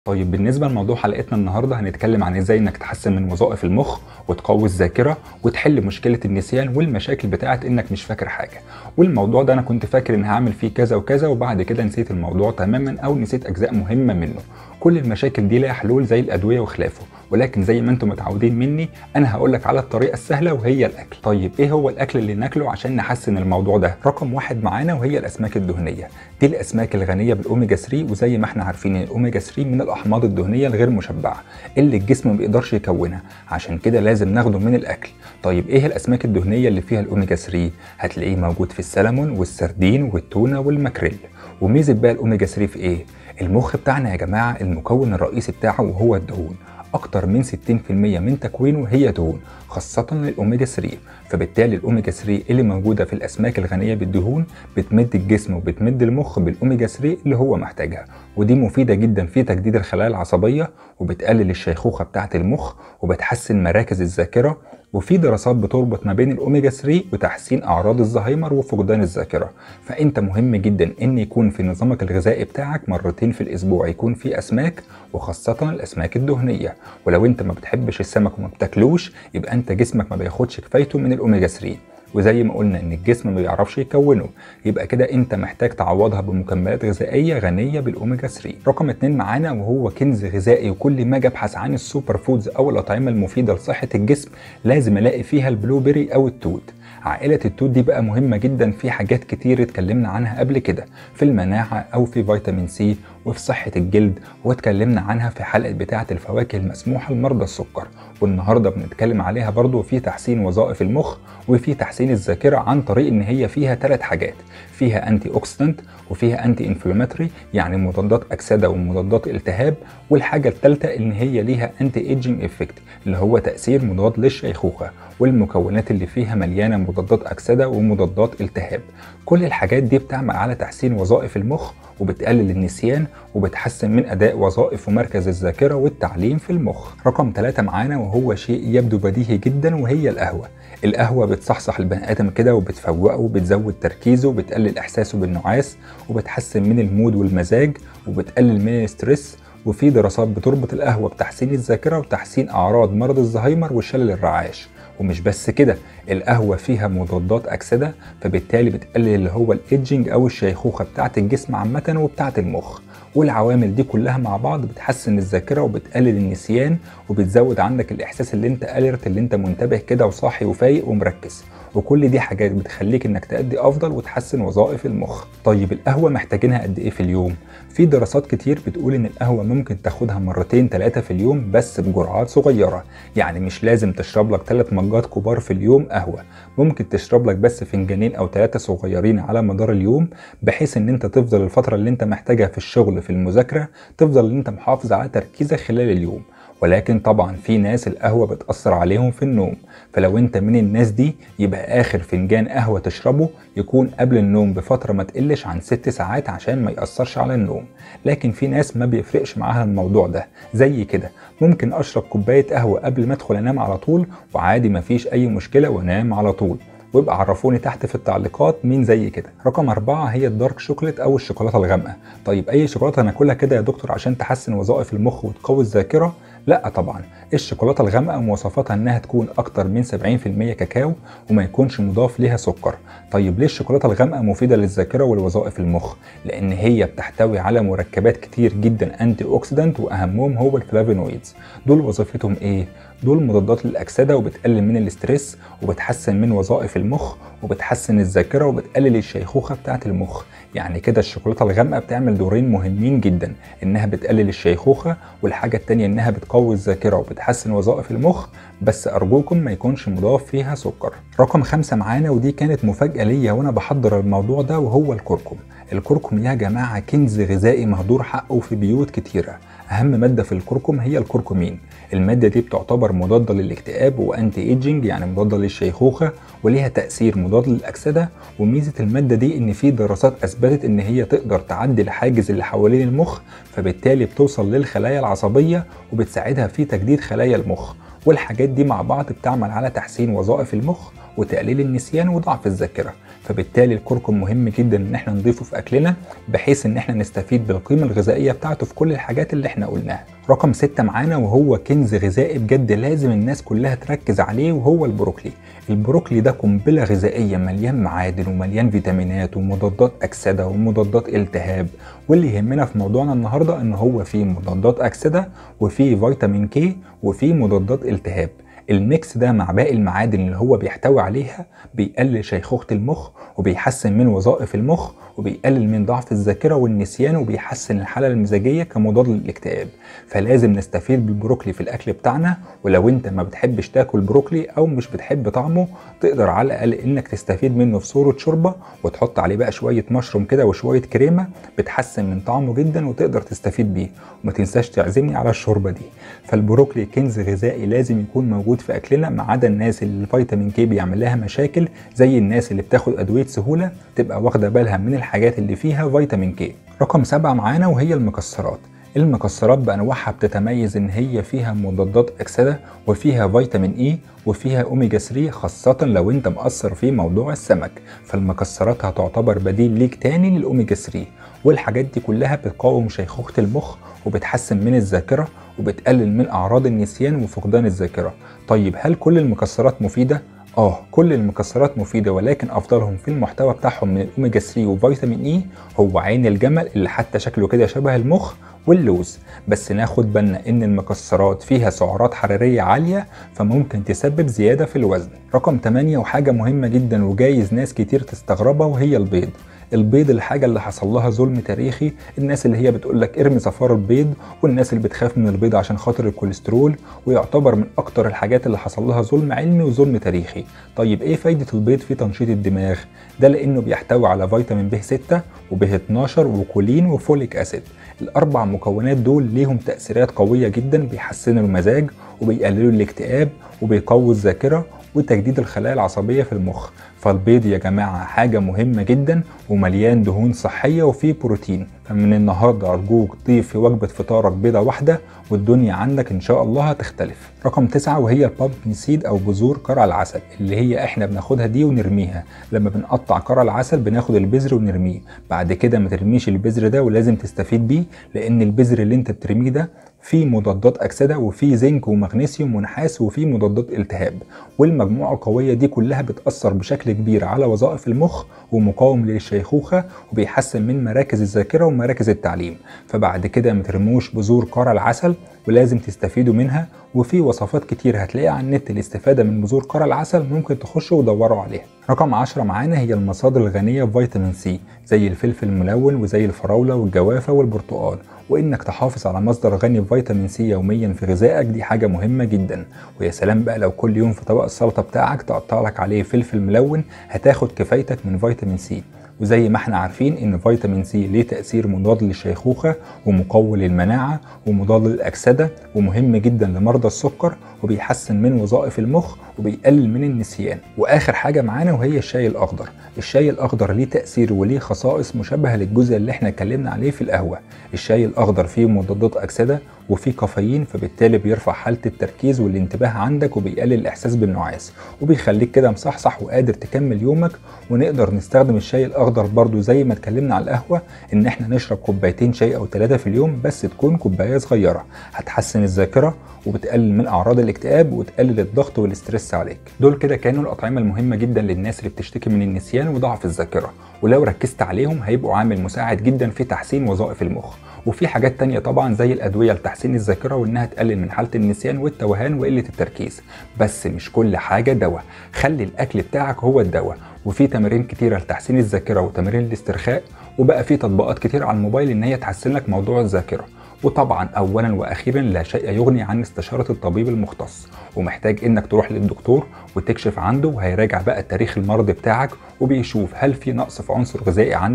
طيب بالنسبة لموضوع حلقتنا النهاردة هنتكلم عن ازاي انك تحسن من وظائف المخ وتقوي الذاكرة وتحل مشكلة النسيان والمشاكل بتاعة انك مش فاكر حاجة والموضوع ده انا كنت فاكر ان هعمل فيه كذا وكذا وبعد كده نسيت الموضوع تماما او نسيت اجزاء مهمة منه كل المشاكل دي لها حلول زي الادوية وخلافه ولكن زي ما انتم متعودين مني انا هقول لك على الطريقة السهلة وهي الاكل طيب ايه هو الاكل اللي ناكله عشان نحسن الموضوع ده رقم واحد معانا وهي الاسماك الدهنية دي الاسماك الغنية بالاوميجا 3 وزي ما احنا عارفين الاوميجا 3 من الاحماض الدهنية الغير مشبعة اللي الجسم ما بيقدرش يكونها عشان كده لازم ناخده من الاكل طيب ايه الاسماك الدهنية اللي فيها الاوميجا 3 هتلاقيه موجود في السلمون والسردين والتونة والماكريل وميزة بقى الاوميجا 3 في ايه المخ بتاعنا يا جماعة المكون الرئيسي بتاعه وهو الدهون أكتر من 60% من تكوينه هي دهون خاصة الأوميجا 3 فبالتالي الأوميجا 3 اللي موجودة في الأسماك الغنية بالدهون بتمد الجسم وبتمد المخ بالأوميجا 3 اللي هو محتاجها ودي مفيدة جدا في تجديد الخلايا العصبية وبتقلل الشيخوخة بتاعة المخ وبتحسن مراكز الذاكرة وفي دراسات بتربط ما بين الاوميجا 3 وتحسين اعراض الزهايمر وفقدان الذاكره فانت مهم جدا ان يكون في نظامك الغذائي بتاعك مرتين في الاسبوع يكون في اسماك وخاصه الاسماك الدهنيه ولو انت ما بتحبش السمك وما بتاكلوش يبقى انت جسمك ما بياخدش كفايته من الاوميجا 3 وزي ما قلنا ان الجسم ما بيعرفش يكونه يبقى كده انت محتاج تعوضها بمكملات غذائيه غنيه بالاوميجا 3 رقم اتنين معانا وهو كنز غذائي وكل ما اجي ابحث عن السوبر فودز او الاطعمه المفيده لصحه الجسم لازم الاقي فيها البلو بيري او التوت عائلة التوت دي بقى مهمة جدا في حاجات كتير اتكلمنا عنها قبل كده في المناعة أو في فيتامين سي وفي صحة الجلد واتكلمنا عنها في حلقة بتاعة الفواكه المسموحة لمرضى السكر والنهاردة بنتكلم عليها برضو في تحسين وظائف المخ وفي تحسين الذاكرة عن طريق إن هي فيها ثلاث حاجات فيها أنتي أوكسيدنت وفيها أنتي انفلاماتوري يعني مضادات أكسدة ومضادات التهاب والحاجة الثالثة إن هي ليها أنتي ايجينج افكت اللي هو تأثير مضاد للشيخوخة والمكونات اللي فيها مليانة مضادات أكسدة ومضادات التهاب كل الحاجات دي بتعمل على تحسين وظائف المخ وبتقلل النسيان وبتحسن من أداء وظائف ومركز الذاكرة والتعليم في المخ رقم ثلاثة معانا وهو شيء يبدو بديهي جدا وهي القهوة القهوة بتصحصح البني آدم كده وبتفوقه وبتزود تركيزه وبتقلل إحساسه بالنعاس وبتحسن من المود والمزاج وبتقلل من الستريس وفي دراسات بتربط القهوة بتحسين الذاكرة وتحسين أعراض مرض الزهايمر وشلل الرعاش ومش بس كده القهوة فيها مضادات أكسدة فبالتالي بتقلل اللي هو الإيدجينج أو الشيخوخة بتاعة الجسم عامة وبتاعة المخ والعوامل دي كلها مع بعض بتحسن الذاكرة وبتقلل النسيان وبتزود عندك الإحساس اللي أنت أليرت اللي أنت منتبه كده وصاحي وفايق ومركز وكل دي حاجات بتخليك انك تأدي افضل وتحسن وظائف المخ طيب القهوه محتاجينها قد ايه في اليوم في دراسات كتير بتقول ان القهوه ممكن تاخدها مرتين ثلاثه في اليوم بس بجرعات صغيره يعني مش لازم تشرب لك ثلاث مجات كبار في اليوم قهوه ممكن تشرب لك بس فنجانين او ثلاثه صغيرين على مدار اليوم بحيث ان انت تفضل الفتره اللي انت محتاجها في الشغل في المذاكره تفضل ان انت محافظ على تركيزك خلال اليوم ولكن طبعا في ناس القهوة بتأثر عليهم في النوم فلو انت من الناس دي يبقى آخر فنجان قهوة تشربه يكون قبل النوم بفترة ما تقلش عن ست ساعات عشان ما يأثرش على النوم لكن في ناس ما بيفرقش معاها الموضوع ده زي كده ممكن أشرب كوباية قهوة قبل ما أدخل أنام على طول وعادي مفيش أي مشكلة وأنام على طول ويبقى عرفوني تحت في التعليقات مين زي كده رقم أربعة هي الدارك شوكليت أو الشوكولاتة الغامقة طيب أي شوكولاتة ناكلها كده يا دكتور عشان تحسن وظائف المخ وتقوي الذاكرة لا طبعا الشوكولاته الغامقه مواصفاتها انها تكون اكتر من 70% كاكاو وما يكونش مضاف ليها سكر طيب ليه الشوكولاته الغامقه مفيده للذاكره ولوظائف المخ لان هي بتحتوي على مركبات كتير جدا انتي اوكسيدانت واهمهم هو الفلافونويدز دول وظيفتهم ايه دول مضادات للاكسده وبتقلل من الاسترس وبتحسن من وظائف المخ وبتحسن الذاكره وبتقلل الشيخوخه بتاعه المخ يعني كده الشوكولاته الغامقه بتعمل دورين مهمين جدا انها بتقلل الشيخوخه والحاجه التانيه انها بتقوي الذاكره وبتحسن وظائف المخ بس ارجوكم ما يكونش مضاف فيها سكر رقم خمسة معانا ودي كانت مفاجاه ليا وانا بحضر الموضوع ده وهو الكركم الكركم يا جماعه كنز غذائي مهدور حقه في بيوت كتيره اهم ماده في الكركم هي الكركمين الماده دي بتعتبر مضاده للاكتئاب وانتي ايجينج يعني مضاده للشيخوخه وليها تاثير مضاد للاكسده وميزه الماده دي ان في دراسات اثبتت ان هي تقدر تعدي الحاجز اللي حوالين المخ فبالتالي بتوصل للخلايا العصبيه وبتساعدها في تجديد خلايا المخ والحاجات دي مع بعض بتعمل على تحسين وظائف المخ وتقليل النسيان وضعف الذاكره فبالتالي الكركم مهم جدا ان احنا نضيفه في اكلنا بحيث ان احنا نستفيد بالقيمه الغذائيه بتاعته في كل الحاجات اللي احنا قلناها رقم ستة معانا وهو كنز غذائي بجد لازم الناس كلها تركز عليه وهو البروكلي البروكلي ده قنبلة غذائية مليان معادن ومليان فيتامينات ومضادات أكسدة ومضادات التهاب واللي يهمنا في موضوعنا النهاردة إن هو فيه مضادات أكسدة وفيه فيتامين كي وفيه مضادات التهاب الميكس ده مع باقي المعادن اللي هو بيحتوي عليها بيقلل شيخوخة المخ وبيحسن من وظائف المخ وبيقلل من ضعف الذاكرة والنسيان وبيحسن الحالة المزاجية كمضاد للاكتئاب فلازم نستفيد بالبروكلي في الأكل بتاعنا ولو أنت ما بتحبش تاكل بروكلي أو مش بتحب طعمه تقدر على الأقل إنك تستفيد منه في صورة شوربة وتحط عليه بقى شوية مشروم كده وشوية كريمة بتحسن من طعمه جدا وتقدر تستفيد بيه وما تنساش تعزمني على الشوربة دي فالبروكلي كنز غذائي لازم يكون موجود في أكلنا ما عدا الناس اللي الفيتامين كي بيعمل لها مشاكل زي الناس اللي بتاخد أدوية سهولة تبقى واخدة بالها من الحاجات اللي فيها فيتامين كي رقم سبعة معانا وهي المكسرات المكسرات بأنواعها بتتميز إن هي فيها مضادات أكسدة وفيها فيتامين إي وفيها أوميجا 3 خاصة لو أنت مقصر في موضوع السمك فالمكسرات هتعتبر بديل ليك تاني للأوميجا 3 والحاجات دي كلها بتقاوم شيخوخة المخ وبتحسن من الذاكرة وبتقلل من أعراض النسيان وفقدان الذاكرة طيب هل كل المكسرات مفيدة؟ اه كل المكسرات مفيدة ولكن افضلهم في المحتوى بتاعهم من الاوميجا 3 وفيتامين اي هو عين الجمل اللي حتى شكله كده شبه المخ واللوز بس ناخد بالنا ان المكسرات فيها سعرات حرارية عالية فممكن تسبب زيادة في الوزن رقم 8 وحاجة مهمة جدا وجايز ناس كتير تستغربها وهي البيض البيض الحاجة اللي حصل لها ظلم تاريخي الناس اللي هي بتقول لك ارمي صفار البيض والناس اللي بتخاف من البيض عشان خاطر الكوليسترول ويعتبر من اكتر الحاجات اللي حصل لها ظلم علمي وظلم تاريخي طيب ايه فايدة البيض في تنشيط الدماغ ده لانه بيحتوي على فيتامين ب 6 وب 12 وكولين وفوليك اسيد الاربع مكونات دول ليهم تاثيرات قويه جدا بيحسنوا المزاج وبيقللوا الاكتئاب وبيقووا الذاكره وتجديد الخلايا العصبيه في المخ فالبيض يا جماعه حاجه مهمه جدا ومليان دهون صحيه وفيه بروتين فمن النهارده ارجوك ضيف في وجبه فطارك بيضه واحده والدنيا عندك ان شاء الله هتختلف رقم تسعة وهي البامبكن سيد او بذور قرع العسل اللي هي احنا بناخدها دي ونرميها لما بنقطع قرع العسل بناخد البذر ونرميه بعد كده ما ترميش البذر ده ولازم تستفيد بيه لان البذر اللي انت بترميه ده فيه مضادات اكسده وفيه زنك ومغنيسيوم ونحاس وفيه مضادات التهاب والمجموعه القويه دي كلها بتاثر بشكل كبير على وظائف المخ ومقاوم للشيخوخه وبيحسن من مراكز الذاكره ومراكز التعليم فبعد كده ما ترموش بذور قرع العسل ولازم تستفيدوا منها وفي وصفات كتير هتلاقيها على النت الاستفادة من بذور قرع العسل ممكن تخشوا ودوروا عليها رقم 10 معانا هي المصادر الغنية بفيتامين سي زي الفلفل الملون وزي الفراولة والجوافة والبرتقال وانك تحافظ على مصدر غني بفيتامين سي يوميا في غذائك دي حاجه مهمه جدا ويا سلام بقى لو كل يوم في طبق السلطه بتاعك تقطع لك عليه فلفل ملون هتاخد كفايتك من فيتامين سي وزي ما احنا عارفين ان فيتامين سي ليه تاثير مضاد للشيخوخه ومقوي للمناعه ومضاد للاكسده ومهم جدا لمرضى السكر وبيحسن من وظائف المخ وبيقلل من النسيان واخر حاجه معانا وهي الشاي الاخضر الشاي الاخضر ليه تاثير وليه خصائص مشابهه للجزء اللي احنا اتكلمنا عليه في القهوه الشاي الاخضر فيه مضادات اكسده وفيه كافيين فبالتالي بيرفع حاله التركيز والانتباه عندك وبيقلل الاحساس بالنعاس وبيخليك كده مصحصح وقادر تكمل يومك ونقدر نستخدم الشاي الاخضر برضو زي ما اتكلمنا على القهوه ان احنا نشرب كوبايتين شاي او ثلاثه في اليوم بس تكون كوبايه صغيره هتحسن الذاكره وبتقلل من اعراض الاكتئاب وتقلل الضغط والاسترس عليك دول كده كانوا الاطعمه المهمه جدا للناس اللي بتشتكي من النسيان وضعف الذاكره ولو ركزت عليهم هيبقوا عامل مساعد جدا في تحسين وظائف المخ وفي حاجات تانية طبعا زي الأدوية لتحسين الذاكرة وإنها تقلل من حالة النسيان والتوهان وقلة التركيز بس مش كل حاجة دواء خلي الأكل بتاعك هو الدواء وفي تمارين كتيرة لتحسين الذاكرة وتمارين الاسترخاء وبقى في تطبيقات كتير على الموبايل إن هي تحسن لك موضوع الذاكرة وطبعا اولا واخيرا لا شيء يغني عن استشاره الطبيب المختص ومحتاج انك تروح للدكتور وتكشف عنده وهيراجع بقى التاريخ المرضي بتاعك وبيشوف هل في نقص في عنصر غذائي عندك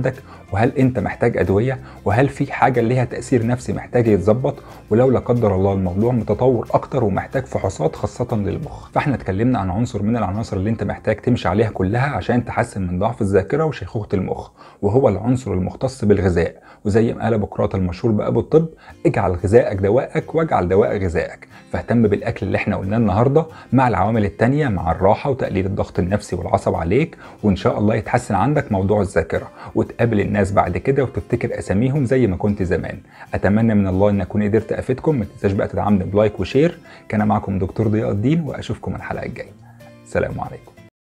وهل انت محتاج ادويه وهل في حاجه ليها تاثير نفسي محتاج يتظبط ولو لا قدر الله الموضوع متطور اكتر ومحتاج فحوصات خاصه للمخ فاحنا اتكلمنا عن عنصر من العناصر اللي انت محتاج تمشي عليها كلها عشان تحسن من ضعف الذاكره وشيخوخه المخ وهو العنصر المختص بالغذاء وزي ما قال ابو قراط المشهور بابو الطب اجعل غذائك دوائك واجعل دواء غذائك فاهتم بالاكل اللي احنا قلناه النهارده مع العوامل التانية مع الراحه وتقليل الضغط النفسي والعصب عليك وان شاء الله يتحسن عندك موضوع الذاكره وتقابل الناس بعد كده وتفتكر اساميهم زي ما كنت زمان اتمنى من الله ان اكون قدرت افيدكم ما تنساش بقى تدعمني بلايك وشير كان معكم دكتور ضياء الدين واشوفكم الحلقه الجايه سلام عليكم